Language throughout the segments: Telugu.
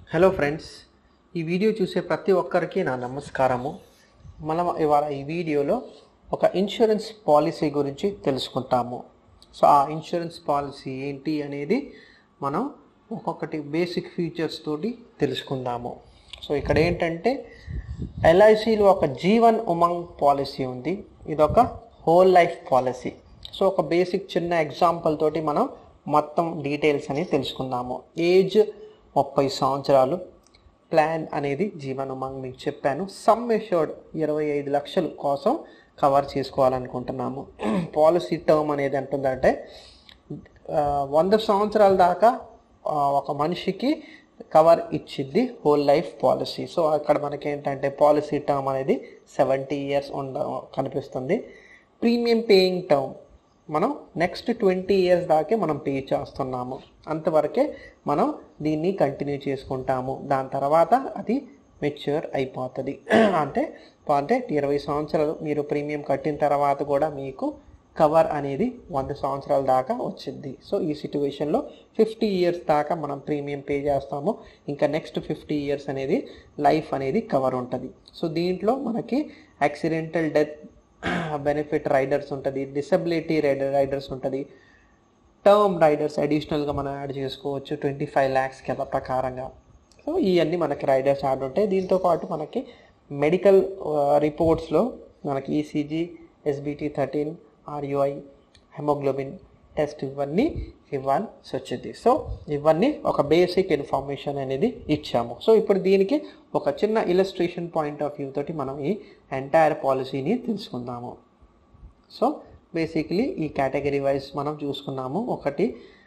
హలో ఫ్రెండ్స్ ఈ వీడియో చూసే ప్రతి ఒక్కరికి నా నమస్కారము మనం ఇవాళ ఈ వీడియోలో ఒక ఇన్సూరెన్స్ పాలసీ గురించి తెలుసుకుంటాము సో ఆ ఇన్సూరెన్స్ పాలసీ ఏంటి అనేది మనం ఒక్కొక్కటి బేసిక్ ఫీచర్స్ తోటి తెలుసుకుందాము సో ఇక్కడ ఏంటంటే ఎల్ఐసిలో ఒక జీవన్ ఉమంగ్ పాలసీ ఉంది ఇది ఒక హోల్ లైఫ్ పాలసీ సో ఒక బేసిక్ చిన్న ఎగ్జాంపుల్ తోటి మనం మొత్తం డీటెయిల్స్ అని తెలుసుకుందాము ఏజ్ ముప్పై సంవత్సరాలు ప్లాన్ అనేది జీవన్ ఉమంగ్ మీకు చెప్పాను సమ్ ఎష్యూర్డ్ ఇరవై ఐదు లక్షలు కోసం కవర్ చేసుకోవాలనుకుంటున్నాము పాలసీ టర్మ్ అనేది ఎంతుందంటే ఆ, వంద సంవత్సరాల దాకా ఆ, ఒక మనిషికి కవర్ ఇచ్చిద్ది హోల్ లైఫ్ పాలసీ సో అక్కడ మనకి ఏంటంటే పాలసీ టర్మ్ అనేది సెవెంటీ ఇయర్స్ ఉండ కనిపిస్తుంది ప్రీమియం పేయింగ్ టర్మ్ మనం నెక్స్ట్ ట్వంటీ ఇయర్స్ దాకే మనం పే చేస్తున్నాము అంతవరకే మనం దీన్ని కంటిన్యూ చేసుకుంటాము దాని తర్వాత అది మెచ్యూర్ అయిపోతుంది అంటే అంటే ఇరవై సంవత్సరాలు మీరు ప్రీమియం కట్టిన తర్వాత కూడా మీకు కవర్ అనేది వంద సంవత్సరాల దాకా వచ్చింది సో ఈ సిచ్యువేషన్లో ఫిఫ్టీ ఇయర్స్ దాకా మనం ప్రీమియం పే చేస్తాము ఇంకా నెక్స్ట్ ఫిఫ్టీ ఇయర్స్ అనేది లైఫ్ అనేది కవర్ ఉంటుంది సో దీంట్లో మనకి యాక్సిడెంటల్ డెత్ బెనిఫిట్ రైడర్స్ ఉంటుంది డిసబిలిటీ రైడర్ రైడర్స్ ఉంటుంది టర్మ్ రైడర్స్ అడిషనల్గా మనం యాడ్ చేసుకోవచ్చు ట్వంటీ ఫైవ్ ల్యాక్స్ కింద ప్రకారంగా సో ఇవన్నీ మనకి రైడర్స్ యాడ్ ఉంటాయి దీంతో పాటు మనకి మెడికల్ రిపోర్ట్స్లో మనకి ECG SBT thirteen RUI haemoglobin test ఇవన్నీ ఇవ్వాల్సి వచ్చింది సో ఇవన్నీ ఒక బేసిక్ ఇన్ఫర్మేషన్ అనేది ఇచ్చాము సో ఇప్పుడు దీనికి ఒక చిన్న ఇలస్ట్రేషన్ పాయింట్ ఆఫ్ వ్యూ తోటి మనం ఈ ఎంటైర్ పాలసీని తెలుసుకుందాము సో బేసిక్లీ ఈ కేటగిరీ వైజ్ మనం చూసుకున్నాము ఒకటి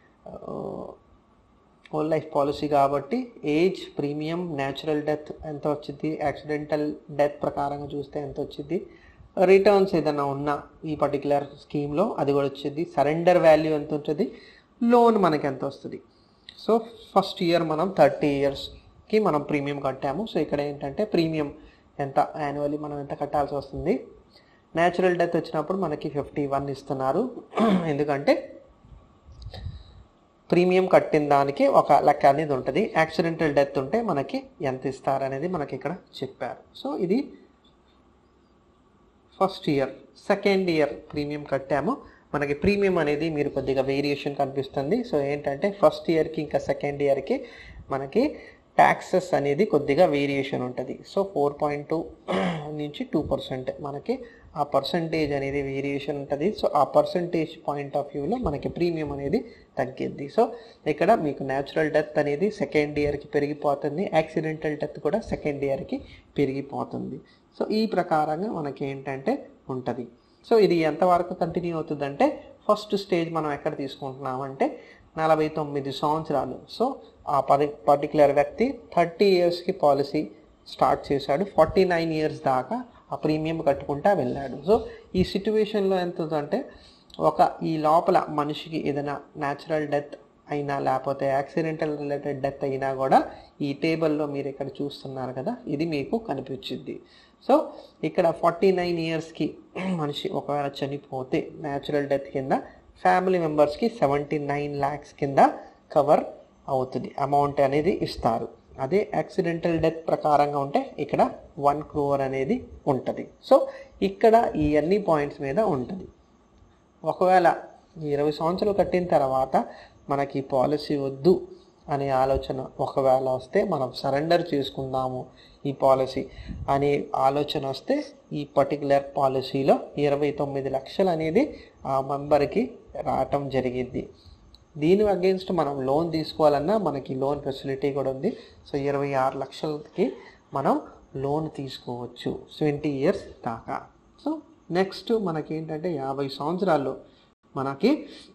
హోల్ లైఫ్ పాలసీ కాబట్టి ఏజ్ ప్రీమియం న్యాచురల్ డెత్ ఎంత వచ్చింది యాక్సిడెంటల్ డెత్ ప్రకారంగా చూస్తే ఎంత వచ్చింది రిటర్న్స్ ఏదైనా ఉన్నా ఈ పర్టికులర్ స్కీమ్లో అది కూడా వచ్చింది సరెండర్ వాల్యూ ఎంత ఉంటుంది లోన్ మనకి ఎంత వస్తుంది సో ఫస్ట్ ఇయర్ మనం థర్టీ ఇయర్స్కి మనం ప్రీమియం కట్టాము సో ఇక్కడ ఏంటంటే ప్రీమియం ఎంత యాన్యువల్లీ మనం ఎంత కట్టాల్సి వస్తుంది న్యాచురల్ డెత్ వచ్చినప్పుడు మనకి ఫిఫ్టీ వన్ ఇస్తున్నారు ఎందుకంటే ప్రీమియం కట్టిన దానికి ఒక లెక్క అనేది ఉంటుంది యాక్సిడెంటల్ డెత్ ఉంటే మనకి ఎంత ఇస్తారు అనేది మనకి ఇక్కడ చెప్పారు సో ఇది first year second year premium కట్టాము మనకి ప్రీమియం అనేది మీరు కొద్దిగా వేరియేషన్ కనిపిస్తుంది సో ఏంటంటే ఫస్ట్ ఇయర్కి ఇంకా సెకండ్ ఇయర్కి మనకి ట్యాక్సెస్ అనేది కొద్దిగా వేరియేషన్ ఉంటుంది సో ఫోర్ పాయింట్ టూ నుంచి టూ పర్సెంట్ మనకి ఆ పర్సంటేజ్ అనేది వేరియేషన్ ఉంటుంది సో ఆ పర్సంటేజ్ పాయింట్ ఆఫ్ వ్యూలో మనకి ప్రీమియం అనేది తగ్గిద్ది సో ఇక్కడ మీకు న్యాచురల్ డెత్ అనేది సెకండ్ ఇయర్కి పెరిగిపోతుంది యాక్సిడెంటల్ డెత్ కూడా సెకండ్ ఇయర్కి పెరిగిపోతుంది సో ఈ ప్రకారంగా మనకి ఏంటంటే ఉంటుంది సో ఇది ఎంతవరకు కంటిన్యూ అవుతుందంటే ఫస్ట్ స్టేజ్ మనం ఎక్కడ తీసుకుంటున్నామంటే నలభై తొమ్మిది సంవత్సరాలు సో ఆ పది పర్టికులర్ వ్యక్తి థర్టీ ఇయర్స్కి పాలసీ స్టార్ట్ చేశాడు ఫార్టీ నైన్ ఇయర్స్ దాకా ఆ ప్రీమియం కట్టుకుంటా వెళ్ళాడు సో ఈ సిచ్యువేషన్లో ఎంత ఉందంటే ఒక ఈ లోపల మనిషికి ఏదైనా న్యాచురల్ డెత్ అయినా లేకపోతే యాక్సిడెంటల్ రిలేటెడ్ డెత్ అయినా కూడా ఈ టేబుల్లో మీరు ఇక్కడ చూస్తున్నారు కదా ఇది మీకు కనిపించింది సో ఇక్కడ ఫార్టీ నైన్ ఇయర్స్కి మనిషి ఒకవేళ చనిపోతే న్యాచురల్ డెత్ కింద ఫ్యామిలీ మెంబర్స్కి సెవెంటీ నైన్ ల్యాక్స్ కింద కవర్ అవుతుంది అమౌంట్ అనేది ఇస్తారు అదే యాక్సిడెంటల్ డెత్ ప్రకారంగా ఉంటే ఇక్కడ వన్ క్రోర్ అనేది ఉంటుంది సో ఇక్కడ ఈ అన్ని పాయింట్స్ మీద ఉంటుంది ఒకవేళ ఈ ఇరవై సంవత్సరాలు కట్టిన తర్వాత మనకి ఈ పాలసీ వద్దు అనే ఆలోచన ఒకవేళ వస్తే మనం సరెండర్ చేసుకుందాము ఈ పాలసీ అనే ఆలోచన వస్తే ఈ పర్టికులర్ పాలసీలో ఇరవై తొమ్మిది లక్షలు అనేది ఆ మెంబర్కి రావటం జరిగింది దీని అగేన్స్ట్ మనం లోన్ తీసుకోవాలన్నా మనకి లోన్ ఫెసిలిటీ కూడా ఉంది సో ఇరవై ఆరు లక్షలకి మనం లోన్ తీసుకోవచ్చు ట్వంటీ ఇయర్స్ దాకా సో నెక్స్ట్ మనకి ఏంటంటే యాభై సంవత్సరాల్లో మనకి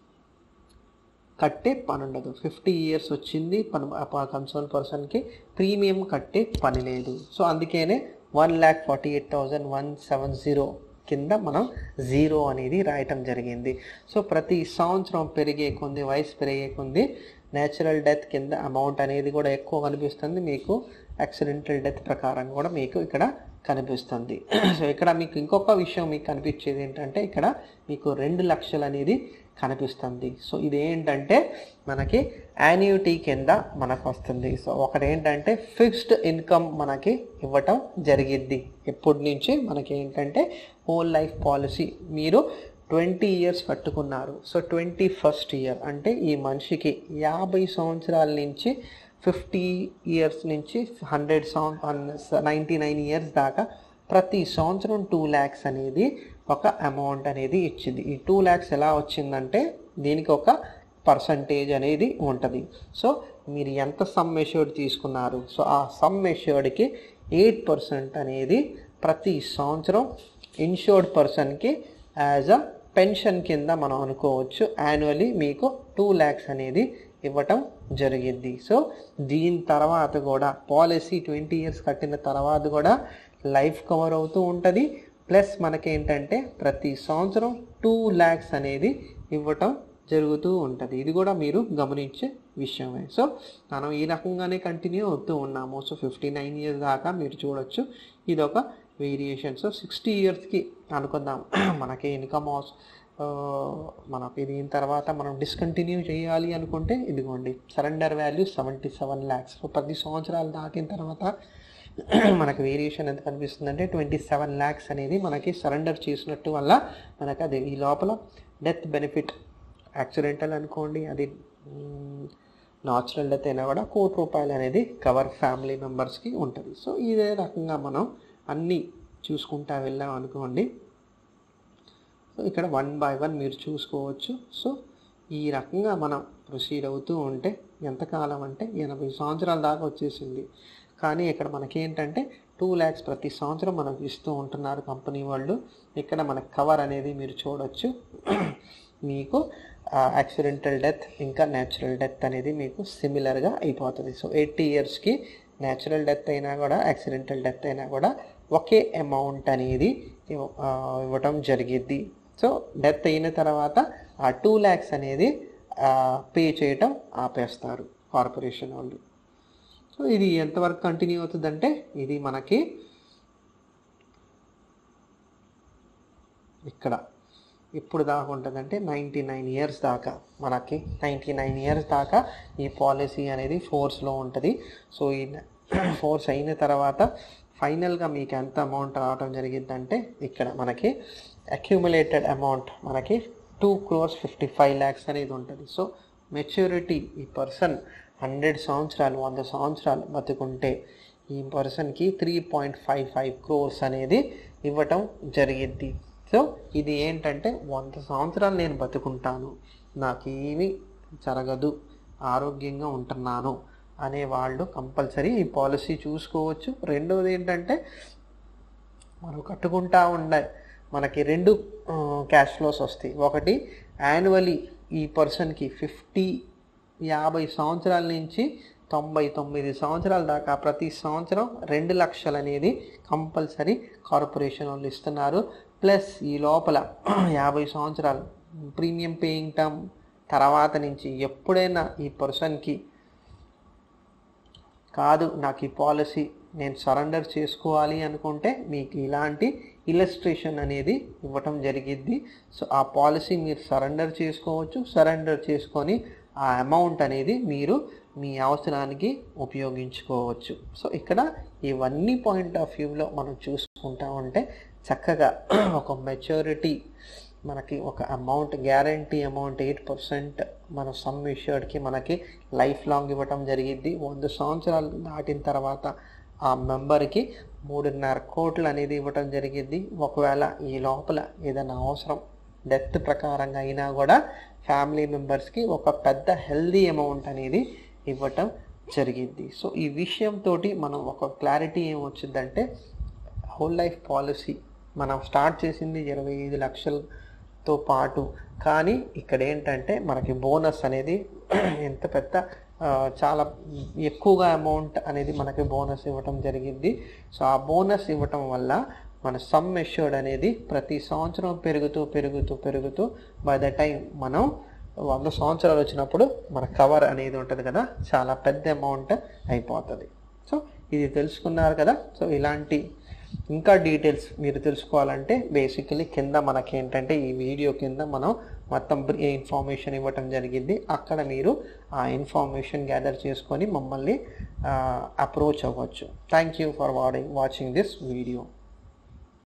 కట్టే పని ఉండదు ఫిఫ్టీ ఇయర్స్ వచ్చింది పని కన్సర్న్ పర్సన్కి ప్రీమియం కట్టే పని లేదు సో అందుకనే one lakh forty eight thousand one seven zero కింద మనం జీరో అనేది రాయటం జరిగింది సో ప్రతి సంవత్సరం పెరిగే కొంది వయసు పెరిగే కొంది న్యాచురల్ డెత్ కింద అమౌంట్ అనేది కూడా ఎక్కువ కనిపిస్తుంది మీకు యాక్సిడెంటల్ డెత్ ప్రకారం కూడా మీకు ఇక్కడ కనిపిస్తుంది సో ఇక్కడ మీకు ఇంకొక విషయం మీకు కనిపించేది ఏంటంటే ఇక్కడ మీకు రెండు లక్షలు అనేది కనిపిస్తుంది సో ఇది ఏంటంటే మనకి యాన్యుటీ కింద మనకు వస్తుంది సో ఒకటి ఏంటంటే ఫిక్స్డ్ ఇన్కమ్ మనకి ఇవ్వటం జరిగిద్ది ఎప్పటి నుంచి మనకి ఏంటంటే హోల్ లైఫ్ పాలసీ మీరు ట్వంటీ ఇయర్స్ కట్టుకున్నారు సో ట్వంటీ ఫస్ట్ ఇయర్ అంటే ఈ మనిషికి యాభై సంవత్సరాల నుంచి ఫిఫ్టీ ఇయర్స్ నుంచి హండ్రెడ్ సంవ నైంటీ నైన్ ఇయర్స్ దాకా ప్రతి సంవత్సరం టూ ల్యాక్స్ అనేది ఒక అమౌంట్ అనేది ఇచ్చింది ఈ టూ ల్యాక్స్ ఎలా వచ్చిందంటే దీనికి ఒక పర్సంటేజ్ అనేది ఉంటుంది సో మీరు ఎంత సమ్ మెష్యూర్డ్ తీసుకున్నారు సో ఆ సమ్ మెష్యూర్డ్కి ఎయిట్ పర్సెంట్ అనేది ప్రతి సంవత్సరం ఇన్షూర్డ్ పర్సన్కి యాజ్ అ పెన్షన్ కింద మనం అనుకోవచ్చు యాన్యువల్లీ మీకు టూ ల్యాక్స్ అనేది ఇవ్వటం జరిగింది సో దీని తర్వాత కూడా పాలసీ ట్వంటీ ఇయర్స్ కట్టిన తర్వాత కూడా లైఫ్ కవర్ అవుతూ ఉంటుంది ప్లస్ మనకేంటంటే ప్రతి సంవత్సరం టూ ల్యాక్స్ అనేది ఇవ్వటం జరుగుతూ ఉంటుంది ఇది కూడా మీరు గమనించే విషయమే సో మనం ఈ రకంగానే కంటిన్యూ అవుతూ ఉన్నాము సో ఫిఫ్టీ నైన్ ఇయర్స్ దాకా మీరు చూడొచ్చు ఇది ఒక వేరియేషన్ సో సిక్స్టీ ఇయర్స్కి అనుకుందాం మనకి ఇన్కమ్ మనకి దీని తర్వాత మనం డిస్కంటిన్యూ చేయాలి అనుకుంటే ఇదిగోండి surrender value seventy seven lakhs so పది సంవత్సరాలు దాటిన తర్వాత మనకి వేరియేషన్ ఎంత కనిపిస్తుంది అంటే ట్వంటీ సెవెన్ ల్యాక్స్ అనేది మనకి సరెండర్ చేసినట్టు వల్ల మనకి అది ఈ లోపల డెత్ బెనిఫిట్ యాక్సిడెంటల్ అనుకోండి అది నాచురల్ డెత్ అయినా కూడా కోటి రూపాయలు అనేది కవర్ ఫ్యామిలీ మెంబర్స్కి ఉంటుంది సో ఇదే రకంగా మనం అన్నీ చూసుకుంటా వెళ్ళాం అనుకోండి సో ఇక్కడ వన్ బై వన్ మీరు చూసుకోవచ్చు సో ఈ రకంగా మనం ప్రొసీడ్ అవుతూ ఉంటే ఎంతకాలం అంటే ఎనభై సంవత్సరాల దాకా వచ్చేసింది కానీ ఇక్కడ మనకేంటంటే టూ ల్యాక్స్ ప్రతి సంవత్సరం మనకు ఇస్తూ ఉంటున్నారు కంపెనీ వాళ్ళు ఇక్కడ మనకు కవర్ అనేది మీరు చూడొచ్చు మీకు యాక్సిడెంటల్ డెత్ ఇంకా న్యాచురల్ డెత్ అనేది మీకు సిమిలర్గా అయిపోతుంది సో ఎయిటీ ఇయర్స్కి న్యాచురల్ డెత్ అయినా కూడా యాక్సిడెంటల్ డెత్ అయినా కూడా ఒకే అమౌంట్ అనేది ఇవ్వ- ఆ, ఇవ్వటం జరిగిద్ది సో డెత్ అయిన తర్వాత ఆ టూ ల్యాక్స్ అనేది పే చేయటం ఆపేస్తారు కార్పొరేషన్ వాళ్ళు సో ఇది ఎంతవరకు కంటిన్యూ అవుతుందంటే ఇది మనకి ఇక్కడ ఇప్పుడు దాకా ఉంటుందంటే నైంటీ నైన్ ఇయర్స్ దాకా మనకి నైంటీ నైన్ ఇయర్స్ దాకా ఈ పాలసీ అనేది ఫోర్స్లో ఉంటుంది సో ఈ ఫోర్స్ అయిన తర్వాత ఫైనల్గా మీకు ఎంత అమౌంట్ రావడం జరిగిందంటే ఇక్కడ మనకి అక్యుములేటెడ్ అమౌంట్ మనకి two crores fifty five lakhs అనేది ఉంటుంది సో మెచ్యూరిటీ ఈ పర్సన్ హండ్రెడ్ సంవత్సరాలు వంద సంవత్సరాలు బతుకుంటే ఈ పర్సన్కి three point five five crores అనేది ఇవ్వటం జరిగిద్ది సో ఇది ఏంటంటే వంద సంవత్సరాలు నేను బతుకుంటాను నాకు ఏమీ జరగదు ఆరోగ్యంగా ఉంటున్నాను అనే వాళ్ళు కంపల్సరీ ఈ పాలసీ చూసుకోవచ్చు రెండవది ఏంటంటే మనం కట్టుకుంటా ఉండే మనకి రెండు క్యాష్ ఫ్లోస్ వస్తాయి ఒకటి యాన్యువలీ ఈ పర్సన్కి ఫిఫ్టీ యాభై సంవత్సరాల నుంచి తొంభై తొమ్మిది సంవత్సరాల దాకా ప్రతి సంవత్సరం రెండు లక్షలు అనేది కంపల్సరీ కార్పొరేషన్ వాళ్ళు ఇస్తున్నారు ప్లస్ ఈ లోపల యాభై సంవత్సరాలు ప్రీమియం పేయింగ్ టర్మ్ తర్వాత నుంచి ఎప్పుడైనా ఈ పర్సన్కి కాదు నాకు ఈ పాలసీ నేను సరెండర్ చేసుకోవాలి అనుకుంటే మీకు ఇలాంటి ఇలస్ట్రేషన్ అనేది ఇవ్వటం జరిగిద్ది సో ఆ పాలసీ మీరు సరెండర్ చేసుకోవచ్చు సరెండర్ చేసుకొని ఆ అమౌంట్ అనేది మీరు మీ అవసరానికి ఉపయోగించుకోవచ్చు సో ఇక్కడ ఇవన్నీ పాయింట్ ఆఫ్ వ్యూలో మనం చూసుకుంటా ఉంటే చక్కగా ఒక మెచ్యూరిటీ మనకి ఒక amount guarantee amount eight percent మన సమ్ ఇష్యూడ్కి మనకి లైఫ్ లాంగ్ ఇవ్వటం జరిగింది వంద సంవత్సరాలు దాటిన తర్వాత ఆ మెంబర్కి మూడున్నర కోట్లు అనేది ఇవ్వటం జరిగింది ఒకవేళ ఈ లోపల ఏదైనా అవసరం డెత్ ప్రకారంగా అయినా కూడా ఫ్యామిలీ మెంబర్స్కి ఒక పెద్ద హెల్దీ అమౌంట్ అనేది ఇవ్వటం జరిగింది సో ఈ విషయంతో మనం ఒక క్లారిటీ ఏమొచ్చిందంటే హోల్ లైఫ్ పాలసీ మనం స్టార్ట్ చేసింది ఇరవై ఐదు లక్షలతో పాటు కానీ ఇక్కడ ఏంటంటే మనకి బోనస్ అనేది ఎంత పెద్ద ఆ, చాలా ఎక్కువగా అమౌంట్ అనేది మనకి బోనస్ ఇవ్వటం జరిగింది సో ఆ బోనస్ ఇవ్వటం వల్ల మన సమ్ ఎష్యూర్డ్ అనేది ప్రతి సంవత్సరం పెరుగుతూ పెరుగుతూ పెరుగుతూ బై ద టైం మనం వంద సంవత్సరాలు వచ్చినప్పుడు మన కవర్ అనేది ఉంటుంది కదా చాలా పెద్ద అమౌంట్ అయిపోతుంది సో ఇది తెలుసుకున్నారు కదా సో ఇలాంటి ఇంకా డీటెయిల్స్ మీరు తెలుసుకోవాలంటే బేసికలీ కింద మనకి ఏంటంటే ఈ వీడియో కింద మనం మొత్తం ఇన్ఫర్మేషన్ ఇవ్వటం జరిగింది అక్కడ మీరు ఆ ఇన్ఫర్మేషన్ గ్యాదర్ చేసుకొని మమ్మల్ని అప్రోచ్ అవ్వచ్చు thank you for watching this video